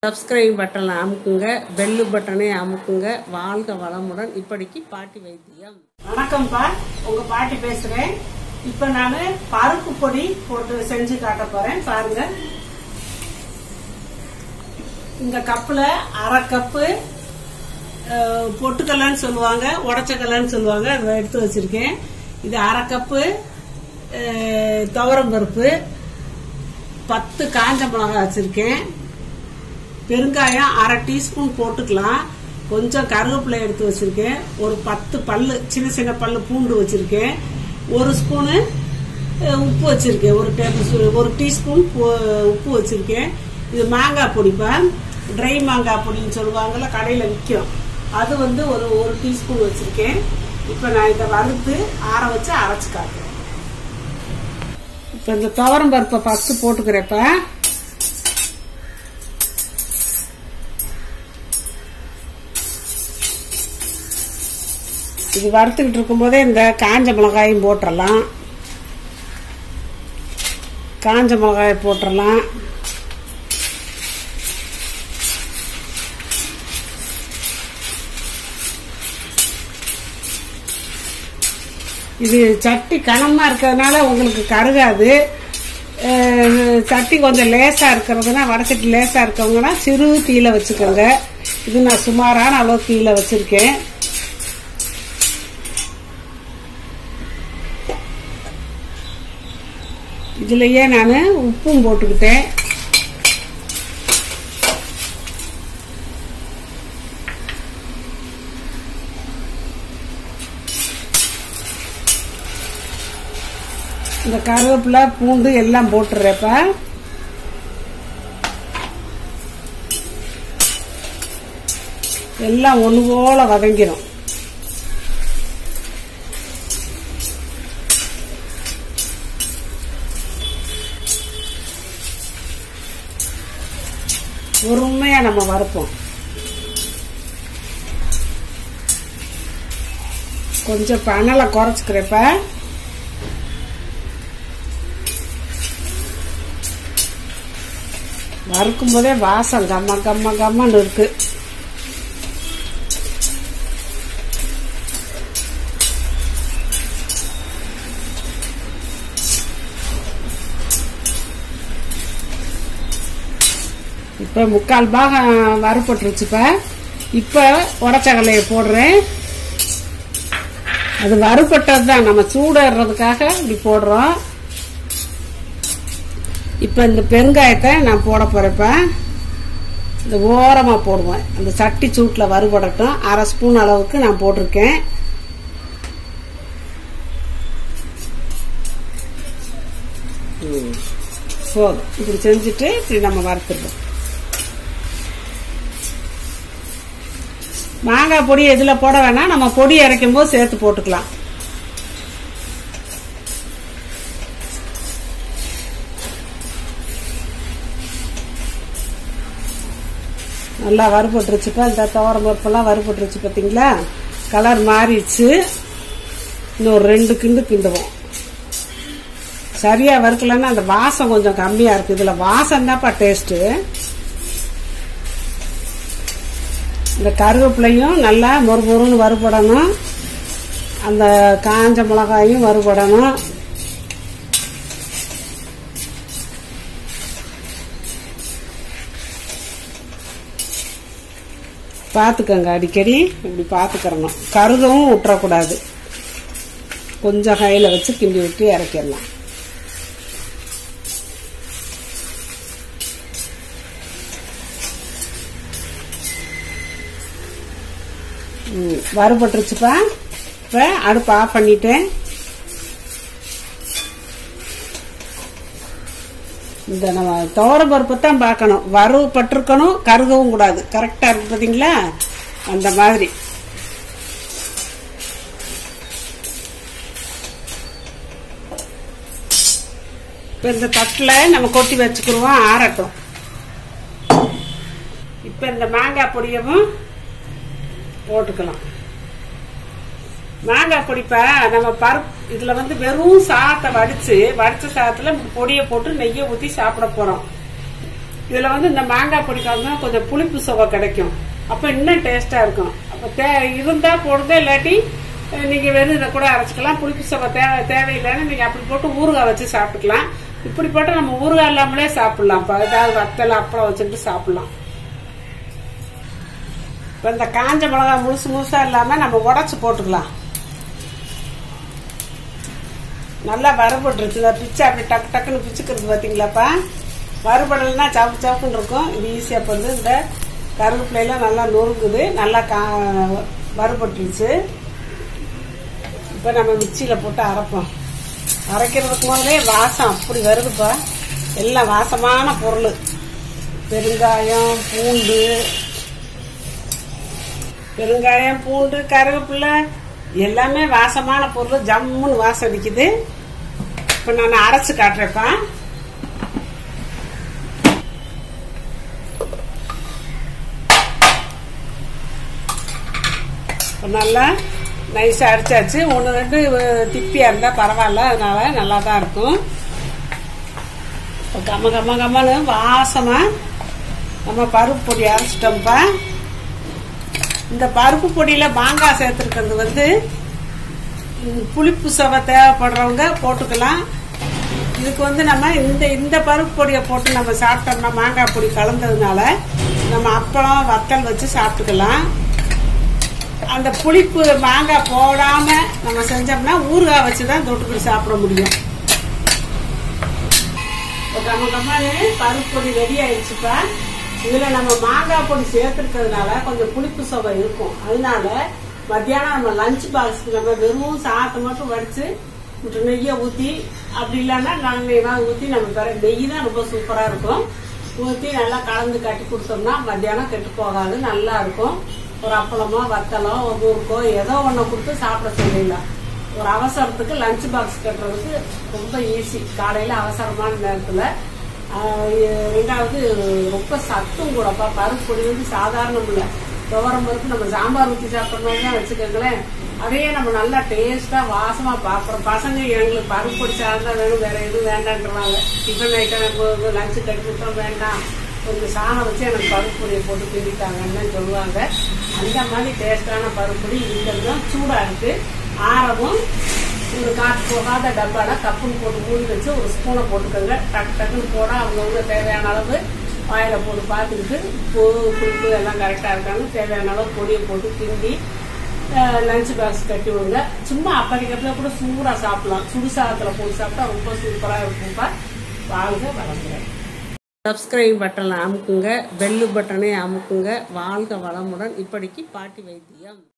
Subscribe பட்டனை அமுக்குங்க bell பட்டனை அமுக்குங்க வாழ்க வளமுடன் இப்படிக்கு பாட்டி வைத்தியம் வணக்கம்ப்பா உங்க பாட்டி பேசுறேன் இப்ப நானு பருப்பு பொடி போட்டு செஞ்சு காட்ட போறேன் பாருங்க இந்த கப்புல அரை கப்பு அஹ், பொட்டுக்கடலைன்னு சொல்லுவாங்க உடச்சக்கடலைன்னு சொல்லுவாங்க அதை எடுத்து வச்சிருக்கேன் இது அரை கப்பு அஹ், துவரம் பருப்பு பத்து காஞ்ச மிளகாய் வச்சிருக்கேன் பெருங்காயம் அரை டீஸ்பூன் போட்டுக்கலாம் கொஞ்சம் கருவேப்பிலை எடுத்து வச்சிருக்கேன் ஒரு பத்து பல்லு சின்ன சின்ன பல்லு பூண்டு வச்சிருக்கேன் ஒரு ஸ்பூனு அஹ், உப்பு வச்சிருக்கேன் ஒரு டேபிள் ஸ்பூன் ஒரு டீஸ்பூன் பு- உப்பு வச்சிருக்கேன் இது மாங்காய் பொடிப்பா ட்ரை மாங்காய் பொடின்னு சொல்லுவாங்கல்ல கடையில் விற்கும் அது வந்து ஒரு ஒரு டீஸ்பூன் வச்சிருக்கேன் இப்போ நான் இதை வறுத்து ஆற வச்சு அரைச்சு காட்டுறேன் இப்போ இந்த துவரம் பருப்பை ஃபஸ்ட்டு போட்டுக்கிறேப்பா இது வறுத்துக்கிட்டு இருக்கும்போதே இந்த காஞ்ச மிளகாயும் போட்டுடலாம் காஞ்ச மிளகாயை போட்டுடலாம் இது சட்டி கனமா இருக்கிறதுனால உங்களுக்கு கருகாது அஹ், சட்டி கொஞ்சம் லேசா இருக்கிறதுனா வடசட்டி லேசா இருக்கவங்கன்னா சிறு தீயில வச்சுக்கோங்க இது நான் சுமாரான அளவு தீயில வச்சிருக்கேன் இதுலயே நான் உப்பும் போட்டுக்கிட்டேன் இந்த கருவேப்பிலை பூண்டு எல்லாம் போட்டுறப்ப எல்லாம் ஒன்று போல வதங்கிடும் பொறுமையா நம்ம வறுப்போம் கொஞ்சம் பணலை குறைச்சிக்கிறப்ப வறுக்கும் போதே வாசம் கம்ம கம்ம கம்மன்னு இருக்கு இப்ப முக்கால் பாகம் வறுபட்டுருச்சுப்ப இப்ப உடச்சகலையை போடுறேன் அது வறுபட்டது தான் நம்ம சூடுறதுக்காக இப்படி போடுறோம் இப்ப இந்த பெருங்காயத்தை நான் போட போறப்ப இந்த ஓரமா போடுவேன் அந்த சட்டி சூட்டில் வறுபடட்டும் அரை ஸ்பூன் அளவுக்கு நான் போட்டிருக்கேன் ம். போதும் இப்படி செஞ்சுட்டு இப்படி நம்ம வறுத்துடுறோம் மாங்காய் பொடி எதுல போட வேணாம் நம்ம பொடி அரைக்கும் போது சேர்த்து போட்டுக்கலாம் நல்லா வறுபட்டுருச்சுப்பா இந்த துவரம் பருப்பெல்லாம் வறுபட்டுருச்சு பார்த்தீங்களா கலர் மாறிடுச்சு இன்னும் ஒரு ரெண்டு கிண்டு கிண்டுவோம் சரியா வறுக்கலன்னா அந்த வாசம் கொஞ்சம் கம்மியா இருக்கு இதுல வாசம் தான்ப்பா டேஸ்ட் இந்த கருவேப்பிலையும் நல்லா மொறுமொறுன்னு வறுபடணும் அந்த காஞ்ச மிளகாயும் வறுபடணும் பார்த்துக்கோங்க அடிக்கடி இப்படி பார்த்துக்கிறணும் கருகவும் விட்டுறக்கூடாது கொஞ்சம் கையில் வச்சு கிண்டி விட்டு இறக்கிடலாம் ம், வறுபட்டுருச்சுப்பா இப்போ அடுப்பு ஆஃப் பண்ணிட்டேன் இந்த நம்ம துவரம் பருப்பு தான் பார்க்கணும் வறுபட்டிருக்கணும் கருகவும் கூடாது கரெக்டாக இருக்கு பார்த்தீங்களா அந்த மாதிரி இப்போ இந்த தட்டில் நம்ம கொட்டி வச்சுக்கிடுவோம் ஆறட்டும் இப்போ இந்த மாங்காய் பொடியவும் போட்டுக்கலாம் மாங்காய் பொடிப்ப நம்ம பருப்பு இதுல வந்து வெறும் சாதத்தை வடிச்சு வடிச்ச சாதத்துல பொடியை போட்டு நெய்யை ஊத்தி சாப்பிட போறோம் இதுல வந்து இந்த மாங்காய் பொடி கலந்தா கொஞ்சம் புளிப்பு சுவை கிடைக்கும் அப்ப இன்னும் டேஸ்டா இருக்கும் அப்ப தே இருந்தா போடுங்க இல்லாட்டி அஹ், நீங்க வெறும் இதை கூட அரைச்சிக்கலாம் புளிப்பு சுவை தேவை தேவையில்லைன்னு நீங்க அப்படி போட்டு ஊறுகாய் வச்சு சாப்பிட்டுக்கலாம் இப்படி போட்டு நம்ம ஊறுகாய் இல்லாமலே சாப்பிடலாம் இப்ப ஏதாவது வத்தல் அப்புறம் வச்சுட்டு சாப்பிடலாம் இப்ப இந்த காஞ்ச மிளகாய் முழுசு முழுசா இல்லாம நம்ம உடைச்சு போட்டுக்கலாம் நல்லா வறுபட்டுருச்சு இந்த பிச்சை அப்படி டக்கு டக்குன்னு பிச்சுக்கிறது பார்த்தீங்களாப்பா வறுபடலைன்னா சவுப்பு சவுப்புன்னு இருக்கும் இது ஈஸியாக இப்போ வந்து இந்த கருவேப்பிலையெல்லாம் நல்லா நொறுங்குது நல்லா கா வறுபட்டுருச்சு இப்போ நம்ம மிக்சியில் போட்டு அரைப்போம் அரைக்கிறதுக்கு முதலே வாசம் அப்படி வருதுப்பா எல்லாம் வாசமான பொருள் பெருங்காயம் பூண்டு பெருங்காயம் பூண்டு கருவேப்பிலை எல்லாமே வாசமான பொருள் ஜம்முன்னு வாசம் அடிக்குது இப்போ நான் அரைச்சு காட்டுறேப்பா இப்ப நல்லா நைஸாக அரைச்சாச்சு ஒன்று ரெண்டு அஹ், திப்பியாக இருந்தால் பரவாயில்ல அதனால நல்லா தான் இருக்கும் இப்போ கம்ம கம்ம கம்மன்னு வாசமாக நம்ம பருப்பு பொடி அரைச்சிட்டோம்ப்பா இந்த பருப்பு பொடியில மாங்காய் சேர்த்துருக்கிறது வந்து ம், புளிப்பு சுவை தேவைப்படுறவங்க போட்டுக்கலாம் இதுக்கு வந்து நம்ம இந்த இந்த பருப்பு பொடியை போட்டு நம்ம சாப்பிட்டோம்னா மாங்காய் பொடி கலந்ததுனால நம்ம அப்பளம் வத்தல் வச்சு சாப்பிட்டுக்கலாம் அந்த புளிப்பு மாங்காய் போடாம நம்ம செஞ்சோம்னா ஊறுகாய் வச்சு தான் தொட்டுக்கிட்டு சாப்பிட முடியும் இப்போ கம்ம கம்மான்னு பருப்பு பொடி ரெடி ஆயிடுச்சுப்பா இதுல நம்ம மாங்காய் பொடி சேர்த்துருக்கிறதுனால கொஞ்சம் புளிப்பு சுவை இருக்கும் அதனால மத்தியானம் நம்ம லஞ்ச் பாக்ஸ்க்கு நம்ம வெறும் சாதத்தை மட்டும் வடிச்சு கொஞ்சம் நெய்யை ஊத்தி அப்படி இல்லைன்னா நல்லெண்ணெய் ஊத்தி நம்ம பெற நெய் தான் ரொம்ப சூப்பரா இருக்கும் ஊத்தி நல்லா கலந்து கட்டி கொடுத்தோம்னா மத்தியானம் கெட்டு போகாது நல்லா இருக்கும் ஒரு அப்பளமோ வத்தலோ ஒரு முறுக்கோ ஏதோ ஒன்று கொடுத்து சாப்பிட சொல்லிடலாம் ஒரு அவசரத்துக்கு லஞ்ச் பாக்ஸ் கட்டுறதுக்கு ரொம்ப ஈஸி காலையில அவசரமான நேரத்துல ஆஹ் இ- ரெண்டாவது ரொம்ப சத்தும் கூடப்பா பருப்பு பொடி வந்து சாதாரணம் இல்லை துவரம் பருப்பு நம்ம சாம்பார் ஊற்றி சாப்பிட்ற மாதிரி தான் வச்சுக்கோங்களேன் அதையே நம்ம நல்லா டேஸ்டா வாசமா பாக்குறோம் பசங்க எங்களுக்கு பருப்பு பொடி சார்ந்தா வேணும் வேற எதுவும் வேண்டான்றாங்க டிஃபன் ஐட்டம் லஞ்சு கட்டி விட்டோம் வேண்டாம் கொஞ்சம் சாணம் வச்சு எனக்கு பருப்பு பொடியை போட்டு கிண்டிட்டாங்கன்னு சொல்லுவாங்க அந்த மாதிரி டேஸ்டான பருப்பு பொடி இருக்கிறது தான் சூடா இருக்கு ஆறவும் ஒரு காற்று போகாத டப்பால கப்புன்னு போட்டு மூடி வச்சு ஒரு ஸ்பூனை போட்டுக்கோங்க டக்கு டக்குன்னு போட அவங்கவுங்க தேவையான அளவு வாயில போட்டு பார்த்துக்கிட்டு உப்பு புளிப்பு எல்லாம் கரெக்டாக இருக்கான்னு தேவையான அளவு பொடியை போட்டு கிண்டி லஞ்ச் பாக்ஸ் கட்டி விடுங்க சும்மா அப்படிக்கிறதுல கூட சூடாக சாப்பிடலாம் சுடு சாதத்தில் போட்டு சாப்பிட்டா ரொம்ப சூப்பராக இருக்கும்ப்பா வாழ்க வளமுடன் சப்ஸ்கிரைப் பட்டனை அமுக்குங்க பெல்லு பட்டனை அமுக்குங்க வாழ்க வளமுடன் இப்படிக்கு பாட்டி வைத்தியம்